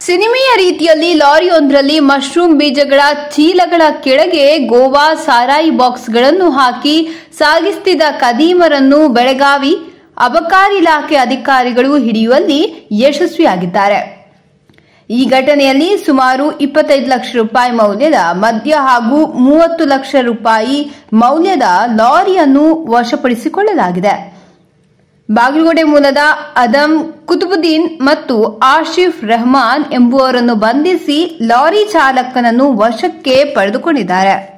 ಸಿನಿಮೆಯ ರೀತಿಯಲ್ಲಿ ಲಾರಿಯೊಂದರಲ್ಲಿ ಮಶ್ರೂಮ್ ಬೀಜಗಳ ಚೀಲಗಳ ಕೆಳಗೆ ಗೋವಾ ಸಾರಾಯಿ ಬಾಕ್ಸ್ಗಳನ್ನು ಹಾಕಿ ಸಾಗಿಸ್ತಿದ್ದ ಕದೀಮರನ್ನು ಬೆಳಗಾವಿ ಅಬಕಾರಿ ಇಲಾಖೆ ಅಧಿಕಾರಿಗಳು ಹಿಡಿಯುವಲ್ಲಿ ಯಶಸ್ವಿಯಾಗಿದ್ದಾರೆ ಈ ಘಟನೆಯಲ್ಲಿ ಸುಮಾರು ಇಪ್ಪತ್ತೈದು ಲಕ್ಷ ರೂಪಾಯಿ ಮೌಲ್ಯದ ಮದ್ಯ ಹಾಗೂ ಮೂವತ್ತು ಲಕ್ಷ ರೂಪಾಯಿ ಮೌಲ್ಯದ ಲಾರಿಯನ್ನು ವಶಪಡಿಸಿಕೊಳ್ಳಲಾಗಿದೆ ಬಾಗಲಕೋಟೆ ಮೂಲದ ಅದಂ ಕುತುಬುದ್ದೀನ್ ಮತ್ತು ಆಶಿಫ್ ರೆಹಮಾನ್ ಎಂಬುವರನ್ನು ಬಂಧಿಸಿ ಲಾರಿ ಚಾಲಕನನ್ನು ವಶಕ್ಕೆ ಪಡೆದುಕೊಂಡಿದ್ದಾರೆ